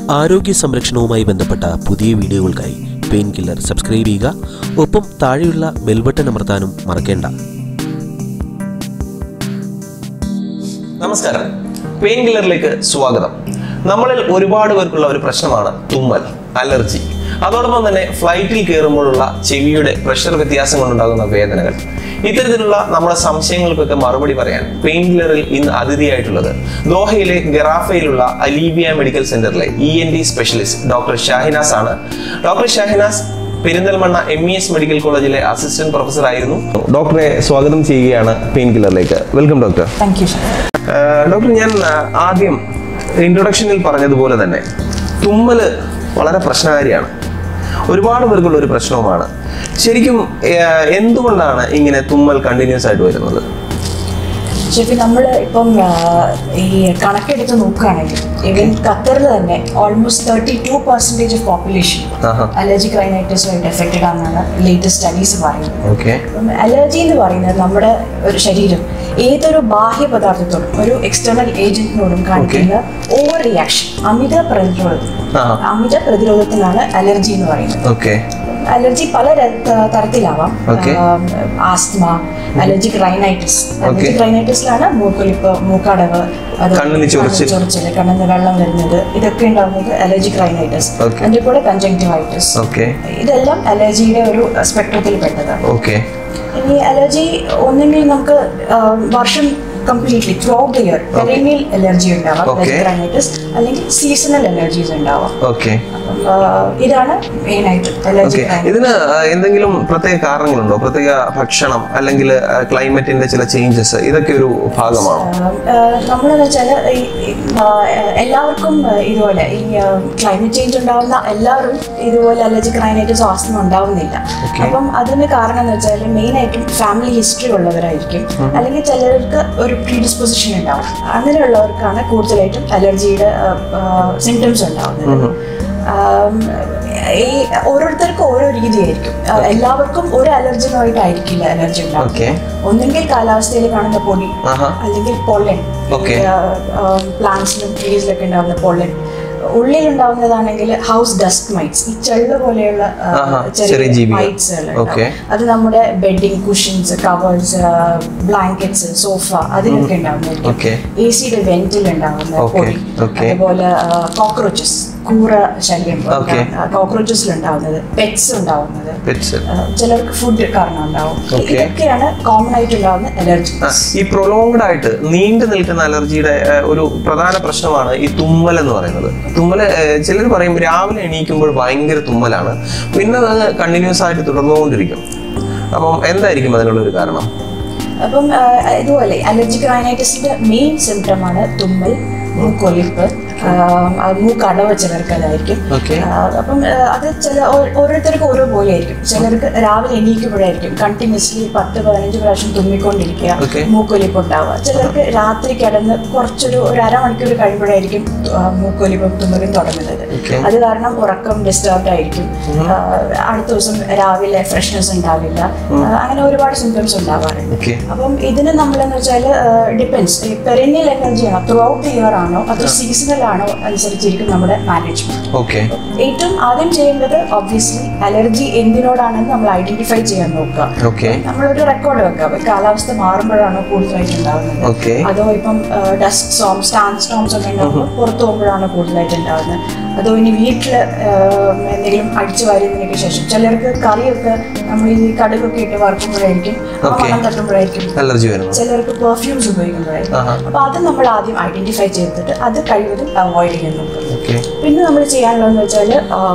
ആരോഗ്യ സംരക്ഷണവുമായി ബന്ധപ്പെട്ട പുതിയ വീഡിയോകൾക്കായി പെയിൻ കില്ലർ സബ്സ്ക്രൈബ് ചെയ്യുക ഒപ്പം താഴെയുള്ള ബെൽബട്ടൺ അമർത്താനും മറക്കേണ്ട നമസ്കാരം പെയിൻ കില്ലറിലേക്ക് സ്വാഗതം നമ്മളിൽ ഒരുപാട് പേർക്കുള്ള ഒരു പ്രശ്നമാണ് തുമ്മൽ അലർജി അതോടൊപ്പം തന്നെ ഫ്ലൈറ്റിൽ കയറുമ്പോഴുള്ള ചെവിയുടെ പ്രഷർ വ്യത്യാസം കൊണ്ടുണ്ടാകുന്ന വേദനകൾ ഇത്തരത്തിലുള്ള നമ്മുടെ സംശയങ്ങൾക്കൊക്കെ മറുപടി പറയാൻ പെയിൻ കില്ലറിൽ ഇന്ന് അതിഥിയായിട്ടുള്ളത് ദോഹയിലെ ഗറാഫയിലുള്ള അലീബിയ മെഡിക്കൽ സെന്ററിലെ E N T specialist doctor Shahinas ആണ് doctor Shahinas Perinthalmanna M E S medical കോളേജിലെ അസിസ്റ്റന്റ് പ്രൊഫസർ ആയിരുന്നു ഡോക്ടറെ സ്വാഗതം ചെയ്യുകയാണ് പെയിൻ കില്ലറിലേക്ക് welcome doctor thank you ah doctor ഞാൻ ആഹ് ആദ്യം ഇൻട്രൊഡക്ഷനിൽ പറഞ്ഞതുപോലെ തന്നെ തുമ്മല് വളരെ പ്രശ്നകാരിയാണ് ഒരുപാട് പേർക്കുള്ള ഒരു പ്രശ്നവുമാണ് ശരിക്കും ആഹ് എന്തുകൊണ്ടാണ് ഇങ്ങനെ തുമ്മൽ കണ്ടിന്യൂസ് ആയിട്ട് വരുന്നത് ഷെഫി നമ്മൾ ഇപ്പം ആ, ഈ കണക്കെടുത്ത് നോക്കുകയാണെങ്കിൽ ഈവൻ ഖത്തറിൽ തന്നെ almost thirty two percentage of population ആഹാ. അലർജിക് റൈനൈറ്റിസുമായിട്ട് എഫക്റ്റഡ് ആണെന്നാണ് ലേറ്റസ്റ്റ് സ്റ്റഡീസ് പറയുന്നത് ഓക്കെ അപ്പം അലർജി എന്ന് പറയുന്നത് നമ്മുടെ ഒരു ശരീരം ഏതൊരു ബാഹ്യ പദാർത്ഥത്തോടും ഒരു എക്സ്റ്റേണൽ ഏജന്റിനോടും കാണിക്കുന്ന ഓവർ റിയാക്ഷൻ അമിത പ്രതിരോധം ആഹാ. അമിത പ്രതിരോധത്തിനാണ് അലർജി എന്ന് പറയുന്നത് ഓക്കെ അലർജി പല ര- ത- തരത്തിലാവാം Okay. Asthma allergic rhinitis allergic റൈനൈറ്റിസിലാണ് മൂക്കൊലിപ്പ് മൂക്കടവ് അത് കണ്ണിന് ചൊറിച്ചിൽ. ചൊറിച്ചിൽ കണ്ണിന് വെള്ളം വരുന്നത് ഇതൊക്കെ ഉണ്ടാകുന്നത് അലർജിക് റൈനൈറ്റിസ് Okay. അതിന്റെ കൂടെ കൺജങ്ക്ടിവൈറ്റിസ് ഓക്കെ ഇതെല്ലാം അലർജിയുടെ ഒരു സ്പെക്ട്രത്തിൽ പെട്ടതാണ് ഓക്കെ ഇനി അലർജി ഒന്നെങ്കിൽ നമുക്ക് ആ, വർഷം completely throughout the year perennial allergy ഉണ്ടാവാം Okay. അലർജിക് റൈനൈറ്റിസ് അല്ലെങ്കിൽ സീസണൽ അലർജീസ് ഉണ്ടാവാം ഓക്കെ അപ്പം, ആ, ഇതാണ് മെയിൻ ആയിട്ട് ഓക്കെ അലർജിക് റൈനൈറ്റിസ് ഇതിന് ആഹ് എന്തെങ്കിലും പ്രത്യേക കാരണങ്ങളുണ്ടോ പ്രത്യേക ഭക്ഷണം അല്ലെങ്കിൽ ക്ലൈമറ്റിന്റെ ചില ചേഞ്ചസ് ഇതൊക്കെ ഒരു ഭാഗമാണോ നമ്മളെന്ന് വെച്ചാൽ എല്ലാവർക്കും ആ, ഇതുപോലെ ഈ ക്ലൈമറ്റ് ചേഞ്ച് ഉണ്ടാവുന്ന എല്ലാവരും ഇതുപോലെ അലർജിക് റൈനൈറ്റിസ് ആസ്മ ഉണ്ടാവുന്നില്ല അപ്പം അതിന് കാരണം എന്ന് വെച്ചാൽ മെയിൻ ആയിട്ടും ഫാമിലി ഹിസ്റ്ററി ഉള്ളവരായിരിക്കും അല്ലെങ്കിൽ ചിലർക്ക് ഒരു പ്രീഡിസ്പൊസിഷൻ ഉണ്ടാവും അങ്ങനെയുള്ളവർക്കാണ് കൂടുതലായിട്ടും അലർജിയുടെ സിംറ്റംസ് ഉണ്ടാവുന്നത് ആം, ഈ ഓരോരുത്തർക്കും ഓരോ രീതിയായിരിക്കും ആ, എല്ലാവർക്കും ഒരു അലർജിനുമായിട്ടായിരിക്കില്ല അലർജി ഉണ്ടാവും ഓക്കെ ഒന്നെങ്കിൽ കാലാവസ്ഥയിൽ കാണുന്ന പൊടി ആഹാ അല്ലെങ്കിൽ പൊള്ളൻ Okay. പ്ലാന്റ്സിലും ട്രീസിലൊക്കെ ഉണ്ടാവുന്ന പൊള്ളൻ ഉള്ളിൽ ഉണ്ടാവുന്നതാണെങ്കിൽ ഹൗസ് ഡസ്റ്റ് മൈറ്റ്സ് ഈ ചെള്ള് പോലെയുള്ള ആ, ആഹാ, ചെറിയ ചെറിയ ജീവികൾ. മൈറ്റ്സുകൾ Okay. അത് നമ്മുടെ bedding cushions covers blankets sofa അതിലൊക്കെ ഉണ്ടാവുന്നതായിരിക്കും Okay. എ സിയുടെ വെന്റിൽ ഉണ്ടാവുന്ന Okay, പൊടി okay. അതുപോലെ കോക്രോച്ചസ് കൂറ ശല്യം Okay. കോക്രോച്ചസിൽ ഉണ്ടാവുന്നത് പെറ്റ്സ് ഉണ്ടാവുന്നത് പെറ്റ്സ് ആ, ചിലർക്ക് ഫുഡ് കാരണം ഉണ്ടാവും Okay. ഇതൊക്കെയാണ് കോമൺ ആയിട്ട് ഉണ്ടാവുന്ന അലർജി ഈ പ്രൊലോങ്ഡ് ആയിട്ട് നീണ്ടു നിൽക്കുന്ന അലർജിയുടെ ആ, ഒരു പ്രധാന പ്രശ്നമാണ് ഈ തുമ്മൽ എന്ന് പറയുന്നത് തുമ്മൽ ചിലർ പറയും രാവിലെ എണീക്കുമ്പോൾ ഭയങ്കര തുമ്മലാണ് പിന്നെ അത് കണ്ടിന്യൂസ് ആയിട്ട് തുടർന്നുകൊണ്ടിരിക്കും അപ്പം എന്തായിരിക്കും അതിനുള്ള ഒരു കാരണം അപ്പം ആ, ഇതുപോലെ അലർജിക് റൈനൈറ്റിസിന്റെ മെയിൻ സിംറ്റം ആണ് തുമ്മൽ മൂക്കൊലിപ്പ് ആ, ആ, മൂക്കടവ് ചിലർക്ക് അതായിരിക്കും Okay. ആ, അപ്പം ആ, അത് ചില ഓ- ഓരോരുത്തർക്കും ഓരോ പോലെ ആയിരിക്കും ചിലർക്ക് രാവിലെ എണീക്കുമ്പോഴായിരിക്കും കണ്ടിന്യൂസ്ലി പത്ത് പതിനഞ്ച് പ്രാവശ്യം തുമ്മിക്കൊണ്ടിരിക്കുക Okay. മൂക്കൊലിപ്പ് ഉണ്ടാവുക ചിലർക്ക് രാത്രി കിടന്ന് കുറച്ചൊരു ഒരു അരമണിക്കൂർ കഴിയുമ്പോഴായിരിക്കും ആ, മൂക്കൊലിപ്പും തുമ്മലും തുടങ്ങുന്നത് Okay. അത് കാരണം ഉറക്കം ഡിസ്റ്റർബ്ഡ് ആയിരിക്കും ആ, അടുത്ത ദിവസം രാവിലെ ഫ്രഷ്നെസ് ഉണ്ടാവില്ല ആ, അങ്ങനെ ഒരുപാട് സിംറ്റംസ് ഉണ്ടാവാറുണ്ട് ഓക്കെ അപ്പം ഇതിന് നമ്മളെന്ന് വെച്ചാൽ ഡിപ്പെൻസ് പെരന്യൽ എനർജി ആണോ ത്രൂ ഔട്ട് ദി ഇയർ ആണോ അതോ സീസണൽ ആണോ അനുസരിച്ചിരിക്കും നമ്മുടെ മാനേജ്മെന്റ് ഓക്കെ ഏറ്റവും ആദ്യം ചെയ്യേണ്ടത് ഒബ്വിയസ്ലി അലർജി എന്തിനോടാണെന്ന് നമ്മൾ ഐഡന്റിഫൈ ചെയ്യാൻ നോക്കുക ഓക്കെ നമ്മളൊരു റെക്കോർഡ് വെക്കുക ഇപ്പൊ കാലാവസ്ഥ മാറുമ്പോഴാണോ കൂടുതലായിട്ട് ഉണ്ടാകുന്നത് ഓക്കെ അതോ ഇപ്പം ഡസ്റ്റ് സ്റ്റോം സ്റ്റാൻഡ് സ്റ്റോംസ് ഒക്കെ ഉണ്ടാകുമ്പോൾ പുറത്തു പോകുമ്പോഴാണ് കൂടുതലായിട്ട് ഉണ്ടാകുന്നത് അതോ ഇനി വീട്ടിൽ എന്തെങ്കിലും അടിച്ചു വാരുന്നതിനൊക്കെ ശേഷം ചിലർക്ക് കറിയൊക്കെ നമ്മൾ ഈ കടുകൊക്കെ ഇട്ട് വറുക്കുമ്പോഴായിരിക്കും ആ Okay. മണം തട്ടുമ്പോഴായിരിക്കും അലർജി വരുന്നത് ചിലർക്ക് പെർഫ്യൂംസ് ഉപയോഗിക്കുമ്പോഴായിരിക്കും ആഹാ. അപ്പൊ അത് നമ്മൾ ആദ്യം ഐഡന്റിഫൈ ചെയ്തിട്ട് അത് കഴിവതും അവോയ്ഡ് ചെയ്യാൻ നോക്കുക ഓക്കെ പിന്നെ നമ്മൾ ചെയ്യാനുള്ളതെന്ന് വെച്ചാൽ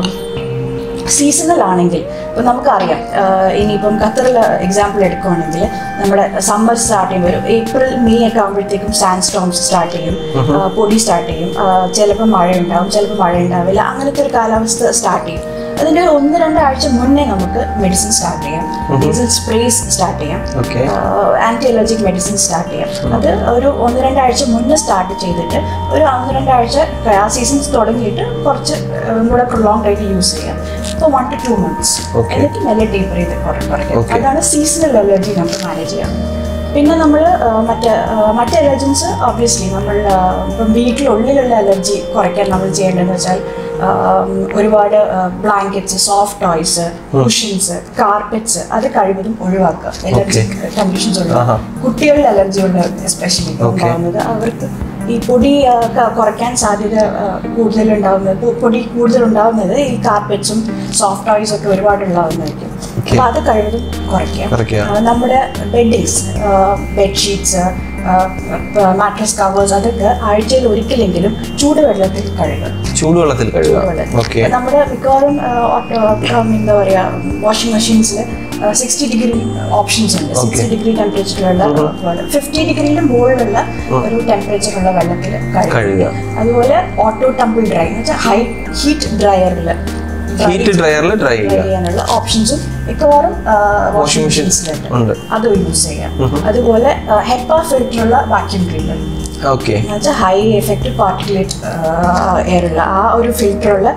സീസണൽ ആണെങ്കിൽ ഇപ്പം നമുക്കറിയാം ആഹ് ഇനിയിപ്പം ഖത്തറിൽ എക്സാമ്പിൾ എടുക്കുവാണെങ്കിൽ നമ്മുടെ സമ്മർ സ്റ്റാർട്ട് ചെയ്യുമ്പോൾ ഒരു ഏപ്രിൽ മെയ് ഒക്കെ ആകുമ്പോഴത്തേക്കും സാൻഡ് സ്റ്റോംസ് സ്റ്റാർട്ട് ചെയ്യും ആഹ് പൊടി സ്റ്റാർട്ട് ചെയ്യും ചിലപ്പോൾ മഴ ഉണ്ടാവും ചിലപ്പോൾ മഴ ഉണ്ടാവില്ല അങ്ങനത്തെ ഒരു കാലാവസ്ഥ സ്റ്റാർട്ട് ചെയ്യും അതിൻ്റെ ഒന്ന് രണ്ടാഴ്ച മുന്നേ നമുക്ക് മെഡിസിൻ സ്റ്റാർട്ട് ചെയ്യാം മെഡിസിൻ സ്പ്രേസ് സ്റ്റാർട്ട് ചെയ്യാം okay anti allergic medicine start ചെയ്യാം അത് ഒരു ഒന്ന് രണ്ടാഴ്ച മുന്നേ സ്റ്റാർട്ട് ചെയ്തിട്ട് ഒരു ഒന്ന് രണ്ടാഴ്ച ആ സീസൺസ് തുടങ്ങിയിട്ട് കുറച്ച് ഉം, കൂടെ പ്രൊലോങ് ആയിട്ട് യൂസ് ചെയ്യാം ഇപ്പോൾ one two two months Okay. എന്നിട്ട് മെല്ലെ ഡീപ്പർ ചെയ്ത് കുറേ കുറയ്ക്കാം Okay. അതാണ് സീസണൽ അലർജി നമുക്ക് മാനേജ് ചെയ്യാം പിന്നെ നമ്മൾ മറ്റ് ആ, മറ്റ് അലർജൻസ് ഒബ്വിയസ്ലി നമ്മൾ ആ, ഇപ്പം വീട്ടിലുള്ളിലുള്ള അലർജി കുറയ്ക്കാൻ നമ്മൾ ചെയ്യേണ്ടതെന്ന് വെച്ചാൽ ആ, ഒരുപാട് blankets soft toys cushions carpets അത് കഴിവതും ഒഴിവാക്കുക അലർജിക് കണ്ടീഷൻസ് ഉള്ള ആഹാ. കുട്ടികളിൽ അലർജി ഉണ്ട് എസ്പെഷ്യലി ഉണ്ടാകുന്നത് അവർക്ക് ഈ പൊടി ആ, ക- കുറയ്ക്കാൻ സാധ്യത കൂടുതൽ ഉണ്ടാകുന്നത് പൊടി കൂടുതൽ ഉണ്ടാകുന്നത് ഈ കാർപ്പറ്റ്സും സോഫ്റ്റ് ടോയ്സ് ഒക്കെ ഒരുപാട് ഉണ്ടാകുന്നതായിരിക്കും അപ്പൊ അത് കഴിവതും കുറയ്ക്കുക കുറയ്ക്കുക. ആ, നമ്മുടെ ബെഡിങ്സ് ബെഡ്ഷീറ്റ്സ് മാട്രസ് കവേഴ്സ് അതൊക്കെ ആഴ്ചയിൽ ഒരിക്കലെങ്കിലും ചൂടുവെള്ളത്തിൽ കഴുകുക ചൂടുവെള്ളത്തിൽ കഴുകുക ചൂടുവെള്ളത്തിൽ. ഓക്കെ നമ്മുടെ മിക്കവാറും ആ, ഓട്ടോ- ആ, എന്താ പറയാ വാഷിംഗ് മെഷീൻസിൽ സിക്സ്റ്റി ഡിഗ്രി ഓപ്ഷൻസ് ഉണ്ട് സിക്സ്റ്റി ഡിഗ്രി ടെമ്പറേച്ചറിലുള്ള ഫിഫ്റ്റി ഡിഗ്രിയിലും മുകളിലുള്ള ഒരു ടെമ്പറേച്ചറുള്ള വെള്ളത്തിൽ കഴുകുക. കഴുകുക അതുപോലെ ഓട്ടോ ടംബിൾ ഡ്രൈ എന്ന് വെച്ചാൽ ഹൈ ഹീറ്റ് ഡ്രയറിൽ ഹീറ്റ് ഡ്രയറിൽ ഡ്രൈ ചെയ്യുക ചെയ്യാനുള്ള ഓപ്ഷൻസും മിക്കവാറും Washing വാഷിംഗ് machines മെഷീൻസിലുണ്ട് ഉണ്ട്. അത് യൂസ് ചെയ്യാം അതുപോലെ ഹെപ്പ ഫിൽറ്ററുള്ള വാക്യൂം ക്ലീനർ ഓക്കെ എന്നുവെച്ചാൽ ഹൈ എഫക്റ്റ് പാർട്ടിക്കുലേറ്റ് എയറുള്ള ആ ഒരു ഫിൽറ്ററുള്ള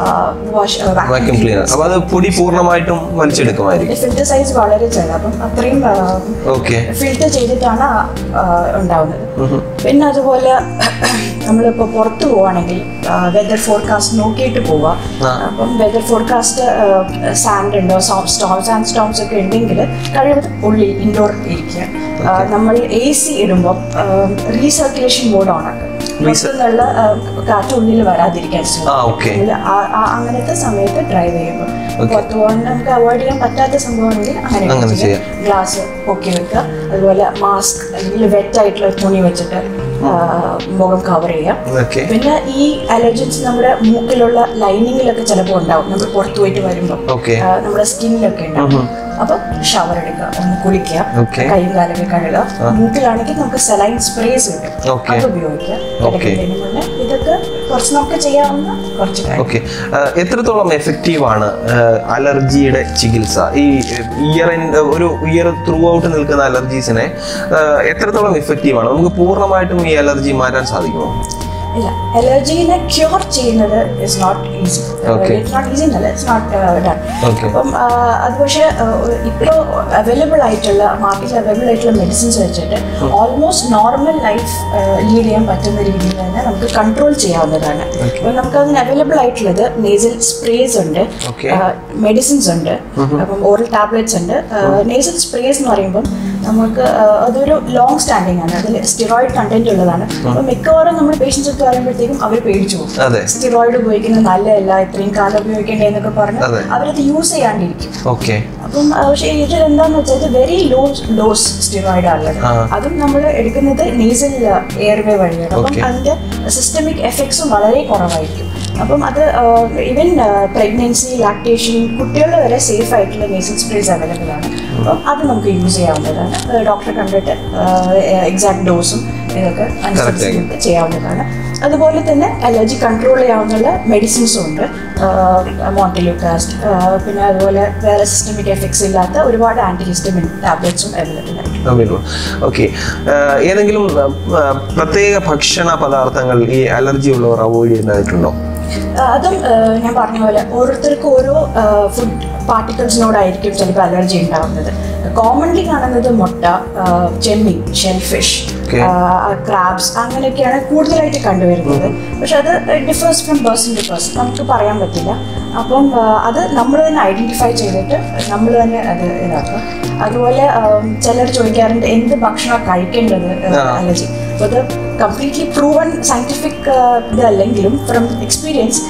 വാഷ് വാക്യൂം ക്ലീനർ അപ്പൊ അത് പൊടി പൂർണ്ണമായിട്ടും വലിച്ചെടുക്കുമായിരിക്കും ഫിൽറ്റർ സൈസ് വളരെ ചെറുത് അപ്പം അത്രയും ഓക്കെ ഫിൽറ്റർ ചെയ്തിട്ടാണ് ആ, ഉണ്ടാവുന്നത് പിന്നെ അതുപോലെ നമ്മളിപ്പോൾ പുറത്ത് പോവുകയാണെങ്കിൽ വെതർ ഫോർകാസ്റ്റ് നോക്കിയിട്ട് പോവുക ആ. അപ്പം വെതർ ഫോർകാസ്റ്റ് സാൻഡ് ഉണ്ടോ സ്റ്റോംസ് ആൻഡ് സ്റ്റോംസ് ഒക്കെ ഉണ്ടെങ്കിൽ കഴിവതും ഉള്ളിൽ ഇൻഡോർ ഇരിക്കുക ആ, നമ്മൾ എ സി ഇടുമ്പോൾ റീസർക്കുലേഷൻ മോഡ് ഓണാക്കുക പുറത്തുനിന്നുള്ള ആ, കാറ്റ് ഉള്ളിൽ വരാതിരിക്കാൻ ആ ശ്രമിക്കുക ഓക്കെ ആ- ആ- അങ്ങനത്തെ സമയത്ത് ഡ്രൈവ് ചെയ്യുമ്പോൾ പുറത്തു പോകാൻ നമുക്ക് അവോയ്ഡ് ചെയ്യാൻ പറ്റാത്ത സംഭവമാണെങ്കിൽ അങ്ങനെ അങ്ങനെ ചെയ്യാം. ഗ്ലാസ് പൊക്കി വെക്കുക അതുപോലെ മാസ്ക് അല്ലെങ്കിൽ വെറ്റ് ആയിട്ടുള്ള തുണി വെച്ചിട്ട് ആ, മുഖം കവർ ചെയ്യാം ഓക്കെ പിന്നെ ഈ അലർജൻസ് നമ്മുടെ മൂക്കിലുള്ള ലൈനിങ്ങിലൊക്കെ ചിലപ്പോൾ ഉണ്ടാവും നമ്മൾ പുറത്തു പോയിട്ട് വരുമ്പോൾ ഓക്കെ നമ്മുടെ സ്കിന്നിലൊക്കെ ഉണ്ടാവും അപ്പൊ ഷവർ എടുക്കുക ഒന്ന് കുളിക്കുക Okay. കൈയും കാലൊക്കെ കഴുകുക മൂക്കിലാണെങ്കിൽ നമുക്ക് സെലൈൻ സ്പ്രേസ് കിട്ടും Okay. അത് ഉപയോഗിക്കുക Okay. കിടക്കുന്നതിന് മുന്നേ ഇതൊക്കെ കുറച്ച് നമുക്ക് ചെയ്യാവുന്ന കുറച്ച് കാര്യം ഓക്കെ എത്രത്തോളം എഫക്റ്റീവ് ആണ് അലർജിയുടെ ചികിത്സ ഈ ഇയർ ഒരു ഇയർ ത്രൂ ഔട്ട് നിൽക്കുന്ന അലർജീസിനെ എത്രത്തോളം എഫക്റ്റീവ് ആണ് നമുക്ക് പൂർണ്ണമായിട്ടും ഈ അലർജി മാറ്റാൻ സാധിക്കുമോ ഇല്ല അലർജീനെ ക്യൂർ ചെയ്യുന്നത് is not easy Okay. It's not easy എന്നല്ല ഇറ്റ്സ് നോട്ട് ഡൺ Okay. അപ്പം ആ, അത് പക്ഷേ ഇപ്പോൾ അവൈലബിൾ ആയിട്ടുള്ള മാർക്കറ്റിൽ അവൈലബിൾ ആയിട്ടുള്ള മെഡിസിൻസ് വെച്ചിട്ട് ഓൾമോസ്റ്റ് നോർമൽ ലൈഫ് ലീഡ് ചെയ്യാൻ പറ്റുന്ന രീതിയിൽ തന്നെ നമുക്ക് കൺട്രോൾ ചെയ്യാവുന്നതാണ് അപ്പം നമുക്ക് അതിന് അവൈലബിൾ ആയിട്ടുള്ളത് നേസൽ സ്പ്രേസ് ഉണ്ട് Okay. മെഡിസിൻസ് ഉണ്ട് അപ്പം ഓറൽ ടാബ്ലറ്റ്സ് ഉണ്ട് നേസൽ സ്പ്രേസ് എന്ന് പറയുമ്പം നമുക്ക് ആ, അതൊരു ലോങ് സ്റ്റാൻഡിങ് ആണ് അതിൽ സ്റ്റിറോയിഡ് കണ്ടന്റ് ഉള്ളതാണ് അപ്പം മിക്കവാറും നമ്മൾ പേഷ്യൻസ് ഒക്കെ പറയുമ്പോഴത്തേക്കും അവർ പേടിച്ചു പോകും അതെ സ്റ്റിറോയിഡ് ഉപയോഗിക്കുന്നത് നല്ലതല്ല ഇത്രയും കാലം ഉപയോഗിക്കേണ്ടേ എന്നൊക്കെ പറഞ്ഞ് അതെ. അവരത് യൂസ് ചെയ്യാണ്ടിരിക്കും ഓക്കെ അപ്പം ആ, പക്ഷേ ഇതിൽ എന്താന്ന് വെച്ചാൽ ഇത് വെരി ലോ ഡോസ് സ്റ്റിറോയിഡ് ആണുള്ളത് ആ. അതും നമ്മൾ എടുക്കുന്നത് നേസൽ എയർവേ വഴിയാണ് അപ്പം Okay. അതിന്റെ സിസ്റ്റമിക് എഫക്ട്സും വളരെ കുറവായിരിക്കും അപ്പം അത് ഈവൻ പ്രഗ്നൻസി ലാക്ടേഷൻ കുട്ടികളുടെ വരെ സേഫ് ആയിട്ടുള്ള നേസൽ സ്പ്രേസ് അവൈലബിൾ ആണ് അപ്പം അത് നമുക്ക് യൂസ് ചെയ്യാവുന്നതാണ് ഡോക്ടറെ കണ്ടിട്ട് എക്സാക്ട് ഡോസും ഇതൊക്കെ അനുസരിച്ച് ആയിരിക്കും. നമുക്ക് ചെയ്യാവുന്നതാണ് അതുപോലെ തന്നെ അലർജി കൺട്രോൾ ചെയ്യാവുന്ന മെഡിസിൻസും ഉണ്ട് മോണ്ടിലൂക്കാസ്റ്റ് പിന്നെ അതുപോലെ വേറെ സിസ്റ്റമിക് എഫക്ട്സ് ഇല്ലാത്ത ഒരുപാട് ആന്റിഹിസ്റ്റമിൻ ടാബ്ലറ്റ്സും അവൈലബിൾ ആണ് ഓക്കെ ഏതെങ്കിലും ആ, പ്രത്യേക ഭക്ഷണ പദാർത്ഥങ്ങൾ ഈ അലർജി ഉള്ളവർ അവോയ്ഡ് ചെയ്യുന്നതായിട്ടുണ്ടോ ആ, അതും ആ, ഞാൻ പറഞ്ഞ പോലെ ഓരോരുത്തർക്കും ഓരോ ഫുഡ് പാർട്ടിക്കിൾസിനോടായിരിക്കും ചിലപ്പോൾ അലർജി ഉണ്ടാവുന്നത് കോമൺലി കാണുന്നത് മുട്ട ആ, ചെമ്മീൻ ഷെൽഫിഷ് Okay. ക്രാബ്സ് അങ്ങനെയൊക്കെയാണ് കൂടുതലായിട്ട് കണ്ടുവരുന്നത് പക്ഷെ അത് differs from person to person നമുക്ക് പറയാൻ പറ്റില്ല അപ്പം ആ, അത് നമ്മൾ തന്നെ ഐഡന്റിഫൈ ചെയ്തിട്ട് നമ്മൾ തന്നെ അത് ഇതാക്കുക അതുപോലെ ചിലർ ചോദിക്കാറുണ്ട് എന്ത് ഭക്ഷണം കഴിക്കേണ്ടത് ആ. അലർജി അപ്പോൾ അത് കംപ്ലീറ്റ്ലി പ്രൂവൺ സയന്റിഫിക് ഇതല്ലെങ്കിലും from experience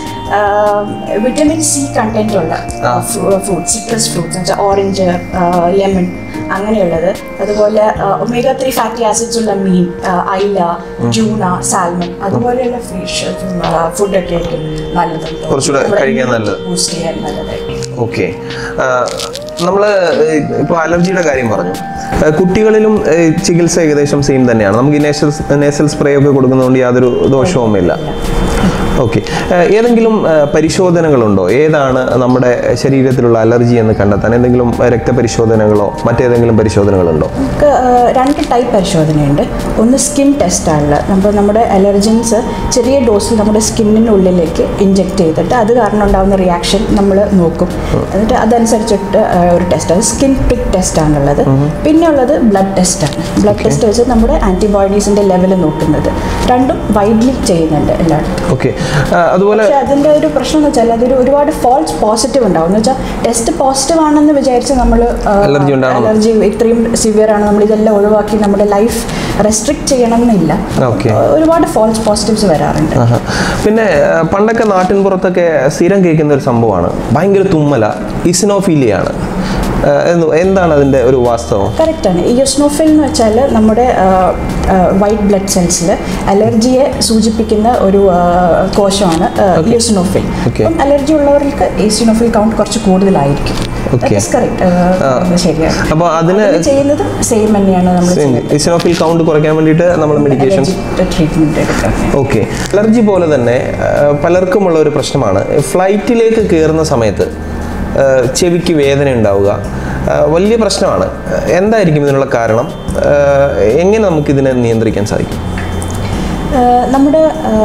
vitamin C content ഉള്ള ആ. ഫ്രൂട്ട്സ് സിട്രസ് ഫ്രൂട്ട്സ് വെച്ചാൽ ഓറഞ്ച് ലെമൺ അങ്ങനെയുള്ളത് അതുപോലെ ഒമേഗ ത്രീ ഫാറ്റി ആസിഡ്സ് ഉള്ള മീൻ ആ, അയില ട്യൂണ സാൽമൺ അതുപോലെയുള്ള ഫിഷ് ഫുഡൊക്കെ ആയിരിക്കും നല്ലത് കുറച്ചുകൂടെ കഴിക്കാൻ നല്ലത്. ബൂസ്റ്റ് ചെയ്യാൻ നല്ലതായിരിക്കും ഓക്കെ നമ്മൾ ഇപ്പോൾ അലർജിയുടെ കാര്യം പറഞ്ഞു ആ, കുട്ടികളിലും ആ, ചികിത്സ ഏകദേശം സെയിം തന്നെയാണ് നമുക്ക് ഈ നേസൽ നേസൽ സ്പ്രേ ഒക്കെ കൊടുക്കുന്നതുകൊണ്ട് യാതൊരു ദോഷവുമില്ല ഓക്കെ ഏതെങ്കിലും ആ, പരിശോധനകളുണ്ടോ ഏതാണ് നമ്മുടെ ശരീരത്തിലുള്ള അലർജി എന്ന് കണ്ടെത്താൻ എന്തെങ്കിലും രക്തപരിശോധനകളോ മറ്റേതെങ്കിലും പരിശോധനകളുണ്ടോ നമുക്ക് ആ, രണ്ട് ടൈപ്പ് പരിശോധനയുണ്ട് ഒന്ന് സ്കിൻ ടെസ്റ്റാണുള്ളത് നമ്മൾ നമ്മുടെ അലർജൻസ് ചെറിയ ഡോസിൽ നമ്മുടെ സ്കിന്നിനുള്ളിലേക്ക് ഇഞ്ചെക്ട് ചെയ്തിട്ട് അത് കാരണം ഉണ്ടാകുന്ന റിയാക്ഷൻ നമ്മൾ നോക്കും എന്നിട്ട് അതനുസരിച്ചിട്ട് ആ, ഒരു ടെസ്റ്റ് അത് സ്കിൻ പ്രിക് ടെസ്റ്റ് ആണുള്ളത് പിന്നെ ഉള്ളത് ബ്ലഡ് ടെസ്റ്റാണ് ബ്ലഡ് ടെസ്റ്റ് വെച്ച് നമ്മുടെ ആൻറ്റിബോഡീസിൻ്റെ ലെവൽ നോക്കുന്നത് രണ്ടും വൈഡ്ലി ചെയ്യുന്നുണ്ട് എല്ലായിടത്തും ഓക്കെ അതുപോലെ പക്ഷെ അതിന്റെ ഒരു പ്രശ്നം എന്ന് വെച്ചാൽ അതൊരു ഒരുപാട് ഫോൾസ് പോസിറ്റീവ് ഉണ്ടാവും എന്ന് വെച്ചാൽ ടെസ്റ്റ് പോസിറ്റീവ് ആണെന്ന് വിചാരിച്ച് നമ്മൾ Allergy ഉണ്ടാവണം. അലർജി ഇത്രയും സിവിയർ ആണ് നമ്മൾ ഇതെല്ലാം ഒഴിവാക്കി നമ്മുടെ ലൈഫ് റെസ്ട്രിക്ട് ചെയ്യണം എന്നില്ല Okay. ഒരുപാട് ഫോൾസ് പോസിറ്റീവ്സ് വരാറുണ്ട് ആഹാ. പിന്നെ ആ, പണ്ടൊക്കെ നാട്ടിൻ പുറത്തൊക്കെ സ്ഥിരം കേൾക്കുന്ന ഒരു സംഭവമാണ് ഭയങ്കര തുമ്മല ഇസിനോഫീലിയാണ് ആ, എന്ന് എന്താണ് അതിന്റെ ഒരു വാസ്തവം കറക്റ്റാണ് ഈ യുസ്നോഫിൽ എന്ന് വെച്ചാൽ നമ്മുടെ വൈറ്റ് ബ്ലഡ് സെൽസിൽ അലർജിയെ സൂചിപ്പിക്കുന്ന ഒരു ആ, കോശമാണ് യുസ്നോഫിൽ Okay. അപ്പം അലർജി ഉള്ളവർക്ക് ഈസിനോഫിൽ കൗണ്ട് കുറച്ച് കൂടുതലായിരിക്കും Okay. കറക്റ്റ് ശരിയാണ് അപ്പൊ അതിന് അതിന് ചെയ്യുന്നത് സെയിം തന്നെയാണ് നമ്മൾ ഇസിനോഫിൽ കൗണ്ട് കുറയ്ക്കാൻ വേണ്ടിയിട്ട് നമ്മൾ മെഡിക്കേഷൻ ട്രീറ്റ്മെന്റ് എടുക്കാം ഓക്കെ അലർജി പോലെ തന്നെ ആ, പലർക്കുമുള്ള ഒരു പ്രശ്നമാണ് ഫ്ലൈറ്റിലേക്ക് കയറുന്ന സമയത്ത് ആ, ചെവിക്ക് വേദന ഉണ്ടാവുക ആ, വലിയ പ്രശ്നമാണ് എന്തായിരിക്കും ഇതിനുള്ള കാരണം ആ, എങ്ങനെ നമുക്ക് ഇതിനെ നിയന്ത്രിക്കാൻ സാധിക്കും ആഹ് നമ്മുടെ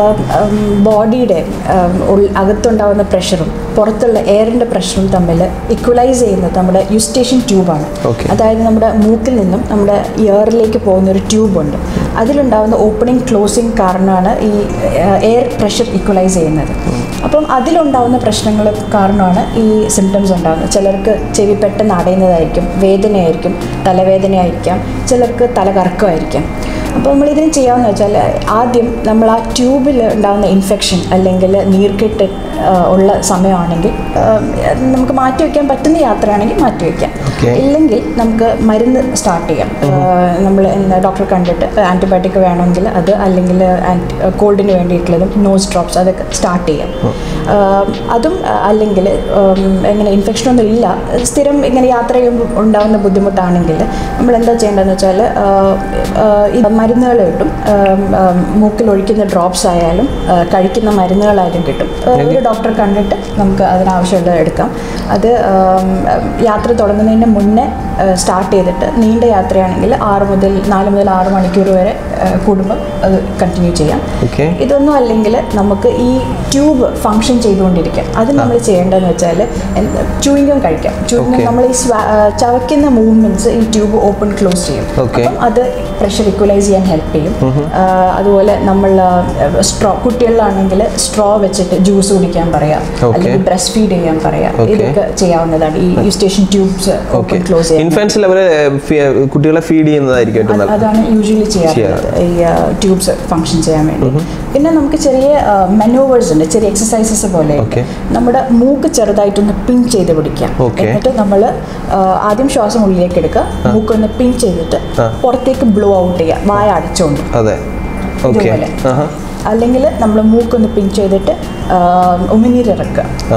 ബോഡിയുടെ അകത്തുണ്ടാവുന്ന പ്രഷറും പുറത്തുള്ള എയറിൻ്റെ പ്രഷറും തമ്മിൽ ഇക്വലൈസ് ചെയ്യുന്നത് നമ്മുടെ യുസ്റ്റേഷൻ ട്യൂബാണ് Okay. അതായത് നമ്മുടെ മൂക്കിൽ നിന്നും നമ്മുടെ ഇയറിലേക്ക് പോകുന്ന ഒരു ട്യൂബുണ്ട് അതിലുണ്ടാവുന്ന ഓപ്പണിംഗ് ക്ലോസിങ് കാരണമാണ് ഈ എയർ പ്രഷർ ഇക്വലൈസ് ചെയ്യുന്നത് അപ്പം അതിലുണ്ടാവുന്ന പ്രശ്നങ്ങൾ കാരണമാണ് ഈ സിംറ്റംസ് ഉണ്ടാകുന്നത് ചിലർക്ക് ചെവി പെട്ടെന്ന് അടയുന്നതായിരിക്കും വേദനയായിരിക്കും തലവേദനയായിരിക്കാം ചിലർക്ക് തലകറക്കമായിരിക്കും അപ്പോൾ നമ്മൾ ഇതിന് ചെയ്യാമെന്ന് വെച്ചാൽ ആദ്യം നമ്മൾ ആ ട്യൂബിൽ ഉണ്ടാകുന്ന ഇൻഫെക്ഷൻ അല്ലെങ്കിൽ നീർക്കെട്ട് ആ, ഉള്ള സമയമാണെങ്കിൽ ആ, നമുക്ക് മാറ്റി വയ്ക്കാൻ പറ്റുന്ന യാത്രയാണെങ്കിൽ മാറ്റി വയ്ക്കാം Okay. ഇല്ലെങ്കിൽ നമുക്ക് മരുന്ന് സ്റ്റാർട്ട് ചെയ്യാം നമ്മൾ ഡോക്ടറെ കണ്ടിട്ട് ആൻറ്റിബയോട്ടിക് വേണമെങ്കിൽ അത് അല്ലെങ്കിൽ കോൾഡിന് വേണ്ടിയിട്ടുള്ളതും നോസ് ഡ്രോപ്സ് അതൊക്കെ സ്റ്റാർട്ട് ചെയ്യാം ആ, അതും ആ, അല്ലെങ്കിൽ ഉം, എങ്ങനെ ഇൻഫെക്ഷൻ ഒന്നും ഇല്ല സ്ഥിരം ഇങ്ങനെ യാത്ര ചെയ്യുമ്പോൾ ഉണ്ടാകുന്ന ബുദ്ധിമുട്ടാണെങ്കിൽ നമ്മൾ എന്താ ചെയ്യേണ്ടതെന്ന് വെച്ചാൽ ആ, ആ, ഈ മരുന്നുകൾ കിട്ടും ആ, ആ, മൂക്കിൽ ഒഴിക്കുന്ന ഡ്രോപ്സ് ആയാലും ആ, കഴിക്കുന്ന മരുന്നുകളായാലും കിട്ടും ആ, ഒരു ഡോക്ടറെ കണ്ടിട്ട് നമുക്ക് അതിനാവശ്യമുള്ളത് എടുക്കാം അത് ആം, യാത്ര തുടങ്ങുന്നതിന് മുന്നേ സ്റ്റാർട്ട് ചെയ്തിട്ട് നീണ്ട യാത്രയാണെങ്കിൽ ആറ് മുതൽ നാല് മുതൽ ആറ് മണിക്കൂർ വരെ ആ, കൂടുമ്പോൾ അത് കണ്ടിന്യൂ ചെയ്യാം ഓക്കെ ഇതൊന്നും അല്ലെങ്കിൽ നമുക്ക് ഈ ട്യൂബ് ഫങ്ഷൻ ചെയ്തുകൊണ്ടിരിക്കാം അത് നമ്മൾ ചെയ്യേണ്ടതെന്ന് വെച്ചാൽ ചൂയിങ്കം കഴിക്കാം ചൂയിങ്കം Okay. നമ്മൾ ഈ സ്വാ- ആ, ചവയ്ക്കുന്ന മൂവ്മെന്റ്സ് ഈ ട്യൂബ് ഓപ്പൺ ക്ലോസ് ചെയ്യും Okay. അപ്പം അത് പ്രഷർ ഇക്വലൈസ് ചെയ്യാൻ ഹെൽപ്പ് ചെയ്യും ആ, അതുപോലെ നമ്മൾ സ്ട്രോ കുട്ടികളിലാണെങ്കിൽ സ്ട്രോ വെച്ചിട്ട് ജ്യൂസ് കുടിക്കാൻ പറയാം Okay. അല്ലെങ്കിൽ ബ്രസ്റ്റ് ഫീഡ് ചെയ്യാൻ പറയാം Okay. ഇതൊക്കെ ചെയ്യാവുന്നതാണ് ഈ eustachian tubes okay open close ചെയ്യാൻ ഇൻഫാൻസിൽ അവർ കുട്ടികളെ ഫീഡ് ചെയ്യുന്നതായിരിക്കും ഏറ്റവും നല്ലത് അതാണ് യൂഷ്വലി ചെയ്യാറുള്ളത് ഈ ട്യൂബ്സ് ഫങ്ഷൻ ചെയ്യാൻ വേണ്ടി പിന്നെ നമുക്ക് ചെറിയ മെനൂവേഴ്സ് ഉണ്ട് ചെറിയ എക്സസൈസസ് പോലെ Okay. നമ്മുടെ മൂക്ക് ചെറുതായിട്ടൊന്ന് പിൻ ചെയ്ത് പിടിക്കാം Okay. എന്നിട്ട് നമ്മൾ ആദ്യം ശ്വാസം ഉള്ളിലേക്ക് എടുക്കുക മൂക്കൊന്ന് പിൻ ചെയ്തിട്ട് ആ. പുറത്തേക്ക് ബ്ലോ ഔട്ട് ചെയ്യുക വായ അടച്ചുകൊണ്ട് അതെ ഓക്കെ ഇതുപോലെ. ആഹാ അല്ലെങ്കിൽ നമ്മൾ മൂക്കൊന്ന് പിൻ ചെയ്തിട്ട് ഉമിനീരിറക്കുക ആ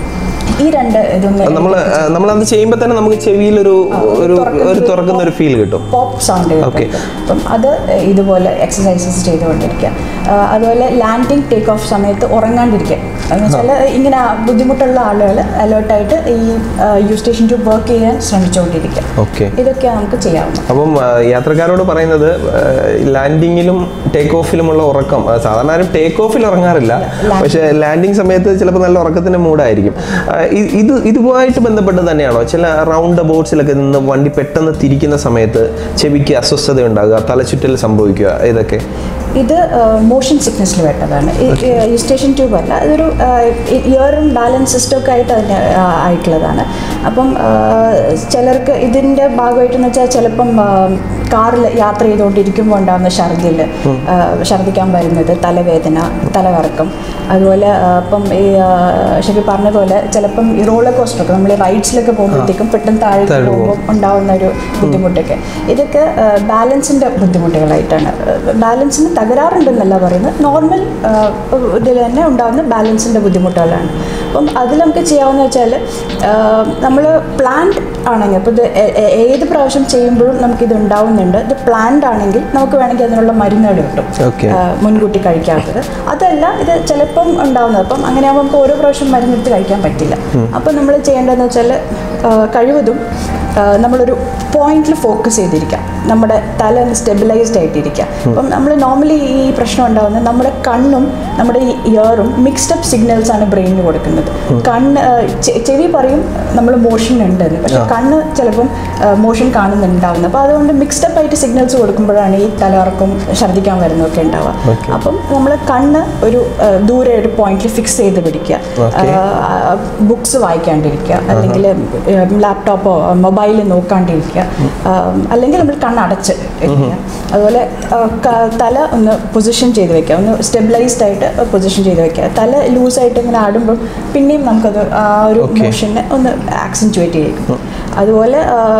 ഈ രണ്ട് ഇതൊന്ന് നമ്മൾ നമ്മളത് ചെയ്യുമ്പോൾ തന്നെ നമുക്ക് ചെവിയിൽ ഒരു ഒരു ഒരു തുറക്കുന്ന ഒരു ഫീൽ കിട്ടും പോപ്പ് സൗണ്ട് Okay. അപ്പം അത് ഇതുപോലെ എക്സസൈസസ് ചെയ്തുകൊണ്ടിരിക്കുക ആ, അതുപോലെ ലാൻഡിങ് ടേക്ക് ഓഫ് സമയത്ത് ഉറങ്ങാണ്ടിരിക്കുക എന്ന് വെച്ചാൽ ഇങ്ങനെ ബുദ്ധിമുട്ടുള്ള ആളുകൾ അലേർട്ടായിട്ട് ഈ യു സ്റ്റേഷൻ ടു വർക്ക് ചെയ്യാൻ ശ്രമിച്ചുകൊണ്ടിരിക്കുക ഓക്കെ ഇതൊക്കെയാണ് നമുക്ക് ചെയ്യാവുന്നത് അപ്പം ആ, യാത്രക്കാരോട് പറയുന്നത് ലാൻഡിങ്ങിലും ടേക്ക് ഓഫിലുമുള്ള ഉറക്കം ആ, സാധാരണ ആരും ടേക്ക് ഓഫിൽ ഉറങ്ങാറില്ല Landing. പക്ഷെ ലാൻഡിങ് സമയത്ത് ചിലപ്പോൾ നല്ല ഉറക്കത്തിന്റെ മൂഡായിരിക്കും ആ, ഇ- ഇത് ഇതുമായിട്ട് ബന്ധപ്പെട്ട് തന്നെയാണോ ചില റൗണ്ട് അബൌട്ട്സിലൊക്കെ നിന്ന് വണ്ടി പെട്ടെന്ന് തിരിക്കുന്ന സമയത്ത് ചെവിക്ക് അസ്വസ്ഥത ഉണ്ടാകുക തലചുറ്റൽ സംഭവിക്കുക ഇതൊക്കെ ഇത് മോഷൻ സിക്നസ്സിൽ വേണ്ടതാണ് ഈ സ്റ്റേഷൻ ട്യൂബ് അല്ല ഇതൊരു ഇയറും ബാലൻസ് സിസ്റ്റം ഒക്കെ ആയിട്ട് അതിന് ആ, ആയിട്ടുള്ളതാണ് അപ്പം ആ, ചിലർക്ക് ഇതിൻ്റെ ഭാഗമായിട്ടെന്ന് വെച്ചാൽ ചിലപ്പം കാറിൽ യാത്ര ചെയ്തുകൊണ്ടിരിക്കുമ്പോൾ ഉണ്ടാകുന്ന ഛർദിൽ ഛർദിക്കാൻ വരുന്നത് തലവേദന തലകറക്കം അതുപോലെ ആ, ഇപ്പം ഈ ആ, ഷെഫി പറഞ്ഞതുപോലെ ചിലപ്പം ഈ റോളർ കോസ്റ്റർ ഒക്കെ നമ്മൾ റൈഡ്സിലൊക്കെ പോകുമ്പോഴത്തേക്കും പെട്ടെന്ന് താഴെ താഴെ പോകും. പോകുമ്പോൾ ഉണ്ടാവുന്ന ഒരു ബുദ്ധിമുട്ടൊക്കെ ഇതൊക്കെ ബാലൻസിൻ്റെ ബുദ്ധിമുട്ടുകളായിട്ടാണ് ബാലൻസിന് തകരാറുണ്ടെന്നല്ല പറയുന്നത് നോർമൽ ഇതിൽ തന്നെ ഉണ്ടാകുന്ന ബാലൻസിൻ്റെ ബുദ്ധിമുട്ടുകളാണ് അപ്പം അതിൽ നമുക്ക് ചെയ്യാവുന്ന വെച്ചാൽ നമ്മൾ പ്ലാന്റ് ആണെങ്കിൽ അപ്പോൾ ഇത് എ- എ- ഏത് പ്രാവശ്യം ചെയ്യുമ്പോഴും നമുക്കിത് ഉണ്ടാവുന്നുണ്ട് ഇത് പ്ലാന്റ് ആണെങ്കിൽ നമുക്ക് വേണമെങ്കിൽ അതിനുള്ള മരുന്നുകൾ കിട്ടും Okay. ആ, മുൻകൂട്ടി കഴിക്കാത്തത് അതല്ല ഇത് ചിലപ്പം ഉണ്ടാവുന്നത് അപ്പം അങ്ങനെയാകുമ്പോൾ നമുക്ക് ഓരോ പ്രാവശ്യം മരുന്നെടുത്ത് കഴിക്കാൻ പറ്റില്ല അപ്പം നമ്മൾ ചെയ്യേണ്ടതെന്ന് വെച്ചാൽ കഴിവതും ആ, നമ്മളൊരു പോയിന്റിൽ ഫോക്കസ് ചെയ്തിരിക്കാം നമ്മുടെ തല ഒന്ന് സ്റ്റെബിലൈസ്ഡ് ആയിട്ടിരിക്കുക അപ്പം നമ്മൾ നോർമലി ഈ പ്രശ്നം ഉണ്ടാകുന്നത് നമ്മുടെ കണ്ണും നമ്മുടെ ഈ ഇയറും മിക്സ്ഡ് അപ്പ് സിഗ്നൽസ് ആണ് ബ്രെയിനിന് കൊടുക്കുന്നത് കണ്ണ് ആ, ചെ- ചെവി പറയും നമ്മൾ മോഷൻ ഉണ്ടെന്ന് പക്ഷെ കണ്ണ് ചിലപ്പം മോഷൻ കാണുന്നുണ്ടാവുന്നത് അപ്പോൾ അതുകൊണ്ട് മിക്സ്ഡ് അപ്പ് ആയിട്ട് സിഗ്നൽസ് കൊടുക്കുമ്പോഴാണ് ഈ തലകറക്കും ഛർദ്ദിക്കാൻ വരുന്നതൊക്കെ ഉണ്ടാവുക അപ്പം നമ്മൾ കണ്ണ് ഒരു ആ, ദൂരെ ഒരു പോയിന്റിൽ ഫിക്സ് ചെയ്ത് പിടിക്കുക ബുക്സ് വായിക്കാണ്ടിരിക്കുക അല്ലെങ്കിൽ ലാപ്ടോപ്പോ മൊബൈലിൽ നോക്കാണ്ടിരിക്കുക ആ, അല്ലെങ്കിൽ നമ്മൾ കണ്ണടച്ച് വെക്കുക അതുപോലെ ആ, ക- തല ഒന്ന് പൊസിഷൻ ചെയ്ത് വെക്കുക ഒന്ന് സ്റ്റെബിലൈസ്ഡ് ആയിട്ട് പൊസിഷൻ ചെയ്ത് വെക്കുക തല ലൂസായിട്ട് ഇങ്ങനെ ആടുമ്പോൾ പിന്നെയും നമുക്കത് ആ ഒരു മോഷനെ ഒന്ന് ആക്സെൻറ്റുവേറ്റ് ചെയ്യും അതുപോലെ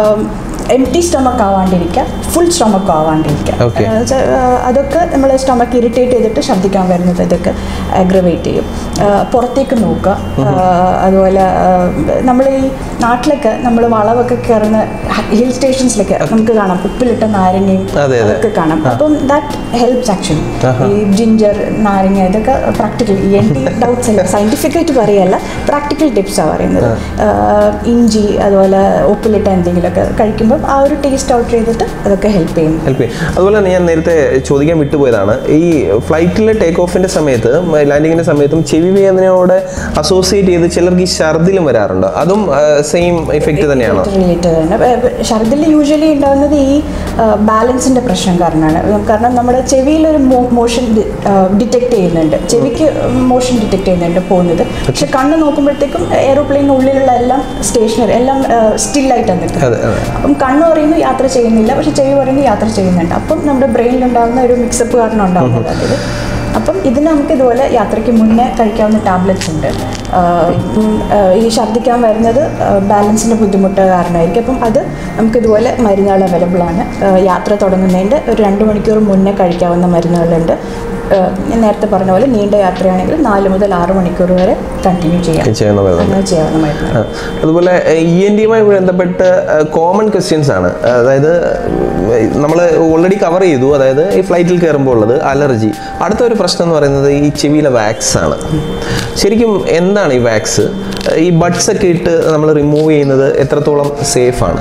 എം ടി സ്റ്റൊമക്ക് ആവാണ്ടിരിക്കുക ഫുൾ സ്റ്റൊമക്ക് ആവാണ്ടിരിക്കുക Okay. ആ, വെച്ചാ, ആ, അതൊക്കെ നമ്മൾ സ്റ്റൊമക്ക് ഇറിറ്റേറ്റ് ചെയ്തിട്ട് ശബ്ദിക്കാൻ വരുന്നത് ഇതൊക്കെ അഗ്രവേറ്റ് ചെയ്യും ആ, പുറത്തേക്ക് നോക്കുക ആ, അതുപോലെ നമ്മൾ ഈ നാട്ടിലൊക്കെ നമ്മൾ വളവൊക്കെ കയറുന്ന ഹിൽ സ്റ്റേഷൻസിലൊക്കെ നമുക്ക് കാണാം ഉപ്പിലിട്ട നാരങ്ങയും അതെ, അതെ. അതൊക്കെ കാണാം അപ്പം ദാറ്റ് ഹെൽപ്സ് ആക്ച്വലി ഈ ജിഞ്ചർ നാരങ്ങ ഇതൊക്കെ പ്രാക്ടിക്കൽ എൻ ടി ഡൗട്ട്സ് അല്ല സയന്റിഫിക് ആയിട്ട് പറയല്ല പ്രാക്ടിക്കൽ ടിപ്സാണ് പറയുന്നത് ആ, ഇഞ്ചി അതുപോലെ ഉപ്പിലിട്ട എന്തെങ്കിലുമൊക്കെ കഴിക്കുമ്പോൾ ആ ഒരു ടേസ്റ്റ് ഔട്ട് ചെയ്തിട്ട് അതൊക്കെ ഹെൽപ്പ് ചെയ്യും ഹെൽപ്പ് ചെയ്യും അതുപോലെ തന്നെ ഞാൻ നേരത്തെ ചോദിക്കാൻ വിട്ടുപോയതാണ് ഈ ഫ്ലൈറ്റിലെ ടേക്ക് ഓഫിന്റെ സമയത്ത് ലാൻഡിങ്ങിന്റെ സമയത്തും ചെവി വേദനയോടെ അസോസിയേറ്റ് ചെയ്ത് ചിലർക്ക് ഈ ഛർദിലും വരാറുണ്ട് അതും സെയിം ഇഫക്റ്റ് തന്നെയാണോ റിലേറ്റഡ് ആണ് ഛർദിൽ യൂഷ്വലി ഉണ്ടാകുന്നത് ഈ ബാലൻസിന്റെ പ്രശ്നം കാരണമാണ് ഉം, കാരണം നമ്മുടെ ചെവിയിലൊരു മോഷൻ ഡിറ്റക്ട് ചെയ്യുന്നുണ്ട് ചെവിക്ക് മോഷൻ ഡിറ്റക്ട് ചെയ്യുന്നുണ്ട് പോകുന്നത് പക്ഷെ കണ്ണ് നോക്കുമ്പോഴത്തേക്കും എയറോപ്ലെയിനുള്ളിലുള്ള എല്ലാം സ്റ്റേഷനറി എല്ലാം സ്റ്റില്ലായിട്ടാണ് നിൽക്കുന്നത് അതെ അതെ അപ്പം കണ്ണ് പറയുന്നു യാത്ര ചെയ്യുന്നില്ല പക്ഷെ ചെവി പറയുന്നു യാത്ര ചെയ്യുന്നുണ്ട് അപ്പം നമ്മുടെ ബ്രെയിനിൽ ഉണ്ടാകുന്ന ഒരു മിക്സപ്പ് കാരണം ഉണ്ടാകുന്നത് അതിൽ അപ്പം ഇതിന് നമുക്ക് ഇതുപോലെ യാത്രയ്ക്ക് മുന്നേ കഴിക്കാവുന്ന ടാബ്ലറ്റ്സ് ഉണ്ട് ആഹ് ഉം, ആഹ് ഈ ഛർദ്ദിക്കാൻ വരുന്നത് ബാലൻസിൻ്റെ ബുദ്ധിമുട്ട് കാരണമായിരിക്കും അപ്പം അത് നമുക്ക് ഇതുപോലെ മരുന്നുകൾ അവൈലബിൾ ആണ് ആഹ് യാത്ര തുടങ്ങുന്നതിൻ്റെ ഒരു രണ്ട് മണിക്കൂർ മുന്നേ കഴിക്കാവുന്ന മരുന്നുകളുണ്ട് ആഹ് ഞാൻ നേരത്തെ പറഞ്ഞ പോലെ നീണ്ട യാത്രയാണെങ്കിൽ നാല് മുതൽ ആറ് മണിക്കൂർ വരെ കണ്ടിന്യൂ ചെയ്യാം ചെയ്യുന്ന മരുന്ന് അങ്ങനെ ചെയ്യാവുന്ന മരുന്നുകൾ ആ. അതുപോലെ ഇ എൻ ഡിയുമായി ബന്ധപ്പെട്ട് കോമൺ ക്വസ്റ്റ്യൻസ് ആണ് അതായത് നമ്മൾ ഓൾറെഡി കവർ ചെയ്തു അതായത് ഈ ഫ്ലൈറ്റിൽ കയറുമ്പോൾ ഉള്ളത് അലർജി അടുത്ത ഒരു പ്രശ്നം എന്ന് പറയുന്നത് ഈ ചെവിയിലെ വാക്സ് ആണ് ശരിക്കും എന്താണ് ഈ വാക്സ് ഈ ബഡ്സ് ഒക്കെ ഇട്ട് നമ്മൾ റിമൂവ് ചെയ്യുന്നത് എത്രത്തോളം സേഫ് ആണ്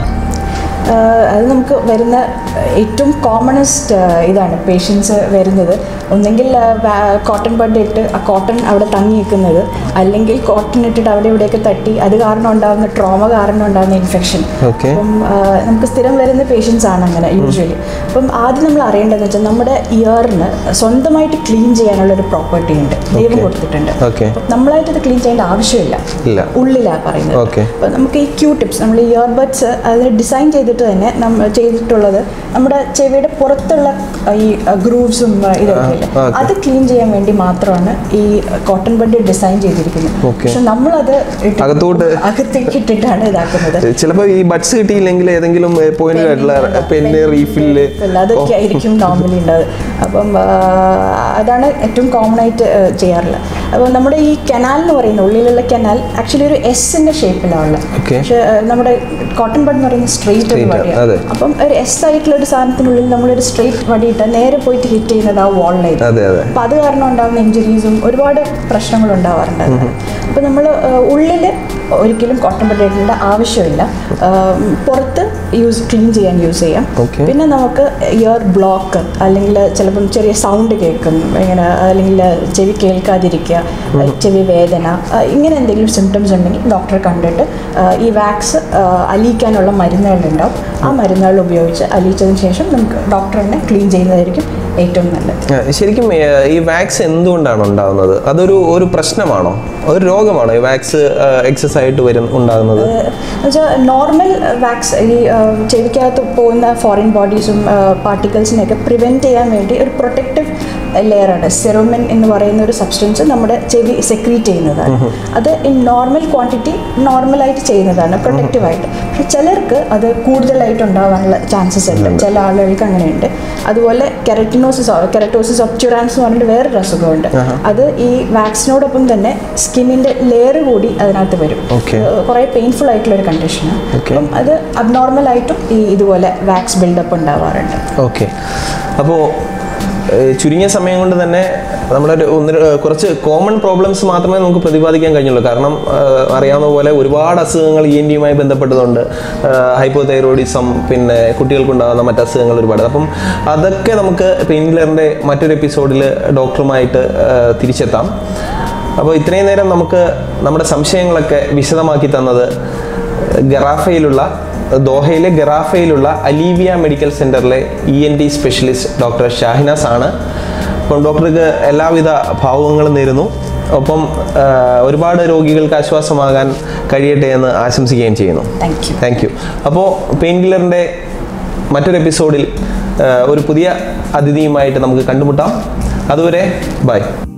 ആഹ് അത് നമുക്ക് വരുന്ന ഏറ്റവും കോമണസ്റ്റ് ഇതാണ് പേഷ്യൻസ് വരുന്നത് ഒന്നെങ്കിൽ കോട്ടൺ ബഡ് ഇട്ട് ആ കോട്ടൺ അവിടെ തങ്ങി നിൽക്കുന്നത് അല്ലെങ്കിൽ കോട്ടൺ ഇട്ടിട്ട് അവിടെ ഇവിടെയൊക്കെ തട്ടി അത് കാരണം ഉണ്ടാകുന്ന ട്രോമ കാരണം ഉണ്ടാകുന്ന ഇൻഫെക്ഷൻ Okay. അപ്പം ആഹ് നമുക്ക് സ്ഥിരം വരുന്ന പേഷ്യൻസ് ആണ് അങ്ങനെ യൂഷ്വലി അപ്പം ആദ്യം നമ്മൾ അറിയേണ്ടതെന്ന് വെച്ചാൽ നമ്മുടെ ഇയറിന് സ്വന്തമായിട്ട് ക്ലീൻ ചെയ്യാനുള്ള ഒരു പ്രോപ്പർട്ടി ഉണ്ട് ദൈവം കൊടുത്തിട്ടുണ്ട് Okay. അപ്പം നമ്മളായിട്ട് ഇത് ക്ലീൻ ചെയ്യേണ്ട ആവശ്യമില്ല ഇല്ല ഉള്ളിലാണ് പറയുന്നത് Okay. അപ്പോൾ നമുക്ക് ഈ ക്യൂ ടിപ്സ് നമ്മൾ ഇയർബഡ്സ് അതിന് ഡിസൈൻ ചെയ്തിട്ട് തന്നെ നമ്മൾ ചെയ്തിട്ടുള്ളത് നമ്മുടെ ചെവിയുടെ പുറത്തുള്ള ഈ ഗ്രൂവ്സും ഇതൊക്കെ ഇല്ലേ ആ, okay. അത് ക്ലീൻ ചെയ്യാൻ വേണ്ടി മാത്രമാണ് ഈ കോട്ടൺ ബഡ് ഡിസൈൻ ചെയ്തിരിക്കുന്നത് Okay. പക്ഷെ നമ്മളത് ഇട്ട് അകത്തോട്ട് അകത്തേക്ക് ഇട്ടിട്ടാണ് ഇതാക്കുന്നത് ചിലപ്പോൾ ഈ ബഡ്സ് കിട്ടിയില്ലെങ്കിൽ ഏതെങ്കിലും പോയിന്റ് ആയിട്ടുള്ള പെന്ന് റീഫില്ല് ഇല്ല, അതൊക്കെ ആയിരിക്കും നോർമലി ഉണ്ടാവുക അപ്പം ആ, അതാണ് ഏറ്റവും കോമൺ ആയിട്ട് ആ, ചെയ്യാറുള്ളത് അപ്പം നമ്മുടെ ഈ കനാൽ എന്ന് പറയുന്ന ഉള്ളിലുള്ള കനാൽ ആക്ച്വലി ഒരു എസിന്റെ ഷേപ്പിലാണ് Okay. പക്ഷെ ആ, നമ്മുടെ കോട്ടൺ ബഡ് എന്ന് പറയുന്ന സ്ട്രെയിറ്റ് ഒരു Straight, വടിയാണ് അതെ. അപ്പം ഒരു എസ് ആയിട്ടുള്ള ഒരു സാധനത്തിനുള്ളിൽ നമ്മളൊരു സ്ട്രെയിറ്റ് വടിയിട്ട് നേരെ പോയിട്ട് ഹിറ്റ് ചെയ്യുന്നത് ആ വാളിലായിരിക്കും അതെ അതെ അപ്പം അത് കാരണം ഉണ്ടാകുന്ന ഇഞ്ചുറീസും ഒരുപാട് പ്രശ്നങ്ങൾ ഉണ്ടാവാറുണ്ട് അതിന്. അപ്പം നമ്മൾ ഉള്ളിൽ ഒരിക്കലും കോട്ടൺ ബഡ് ഇടേണ്ട ആവശ്യമില്ല ആ, പുറത്ത് യൂസ് ക്ലീൻ ചെയ്യാൻ യൂസ് ചെയ്യാം Okay. പിന്നെ നമുക്ക് ഇയർ ബ്ലോക്ക് അല്ലെങ്കിൽ ചിലപ്പം ചെറിയ സൗണ്ട് കേൾക്കും ഇങ്ങനെ അല്ലെങ്കിൽ ചെവി കേൾക്കാതിരിക്കുക ചെവി വേദന ആ, ഇങ്ങനെ എന്തെങ്കിലും സിംറ്റംസ് ഉണ്ടെങ്കിൽ ഡോക്ടറെ കണ്ടിട്ട് ആ, ഈ വാക്സ് അലിയിക്കാനുള്ള മരുന്നുകളുണ്ടാവും ആ മരുന്നുകൾ ഉപയോഗിച്ച് അലിയിച്ചതിന് ശേഷം നമുക്ക് ഡോക്ടർ തന്നെ ക്ലീൻ ചെയ്യുന്നതായിരിക്കും ഏറ്റവും നല്ലത് ആ, ശരിക്കും ഏ, ഈ വാക്സ് എന്തുകൊണ്ടാണ് ഉണ്ടാകുന്നത് അതൊരു ഒരു പ്രശ്നമാണോ ഒരു രോഗമാണോ ഈ വാക്സ് എക്സസ് ആയിട്ട് വരും ഉണ്ടാകുന്നത് എന്നുവെച്ചാൽ നോർമൽ വാക്സ് ഈ ആ, ചെവിക്കകത്ത് പോകുന്ന ഫോറിൻ ബോഡീസും പാർട്ടിക്കിൾസിനെയൊക്കെ പ്രിവെൻറ്റ് ചെയ്യാൻ വേണ്ടി ഒരു പ്രൊട്ടക്റ്റീവ് ലെയറാണ് സെറോമിൻ എന്ന് പറയുന്ന ഒരു സബ്സ്റ്റൻസ് നമ്മുടെ ചെവി സെക്രീറ്റ് ചെയ്യുന്നതാണ് അത് ഇൻ നോർമൽ ക്വാണ്ടിറ്റി നോർമലായിട്ട് ചെയ്യുന്നതാണ് പ്രൊട്ടക്റ്റീവ് ആയിട്ട് പക്ഷെ ചിലർക്ക് അത് കൂടുതലായിട്ട് ഉണ്ടാവാനുള്ള ചാൻസസ് ഉണ്ട് ചില ആളുകൾക്ക് അങ്ങനെയുണ്ട് അതുപോലെ കെരറ്റിനോസിസ് കെരറ്റോസിസ് ഒപ്റ്റുറാൻസ് എന്ന് പറഞ്ഞിട്ട് വേറൊരു അസുഖമുണ്ട് അത് ഈ വാക്സിനോടൊപ്പം തന്നെ സ്കിന്നിന്റെ ലെയർ കൂടി അതിനകത്ത് വരും Okay. കുറേ പെയിൻഫുൾ ആയിട്ടുള്ള ഒരു കണ്ടീഷനാണ് Okay. അപ്പം അത് അബ്നോർമൽ ആയിട്ടും ഈ ഇതുപോലെ വാക്സ് ബിൽഡപ്പ് ഉണ്ടാവാറുണ്ട് ഓക്കെ അപ്പോൾ ചുരുങ്ങിയ സമയം കൊണ്ട് തന്നെ നമ്മുടെ ഒരു ഒന്ന് ര- കുറച്ച് കോമൺ പ്രോബ്ലംസ് മാത്രമേ നമുക്ക് പ്രതിപാദിക്കാൻ കഴിഞ്ഞുള്ളൂ കാരണം ആ, അറിയാവുന്ന പോലെ ഒരുപാട് അസുഖങ്ങൾ ഇ എൻ ഡിയുമായി ബന്ധപ്പെട്ടതുണ്ട് ഹൈപ്പോതൈറോയിഡിസം പിന്നെ കുട്ടികൾക്കുണ്ടാകുന്ന മറ്റ് അസുഖങ്ങൾ ഒരുപാട് അപ്പം അതൊക്കെ നമുക്ക് പെയിൻ കില്ലറിൻ്റെ മറ്റൊരു എപ്പിസോഡിൽ ഡോക്ടറുമായിട്ട് ആ, തിരിച്ചെത്താം അപ്പോൾ ഇത്രയും നേരം നമുക്ക് നമ്മുടെ സംശയങ്ങളൊക്കെ വിശദമാക്കി തന്നത് ഗറാഫയിലുള്ള ദോഹയിലെ ഗറാഫയിലുള്ള അലീവിയ മെഡിക്കൽ സെൻറ്ററിലെ E N T specialist doctor Shahinas ആണ് അപ്പം ഡോക്ടർക്ക് എല്ലാവിധ ഭാവങ്ങളും നേരുന്നു ഒപ്പം ആ, ഒരുപാട് രോഗികൾക്ക് ആശ്വാസമാകാൻ കഴിയട്ടെ എന്ന് ആശംസിക്കുകയും ചെയ്യുന്നു താങ്ക് യു താങ്ക് യു അപ്പോൾ പെയിൻ കില്ലറിൻ്റെ മറ്റൊരു എപ്പിസോഡിൽ ആ, ഒരു പുതിയ അതിഥിയുമായിട്ട് നമുക്ക് കണ്ടുമുട്ടാം അതുവരെ ബൈ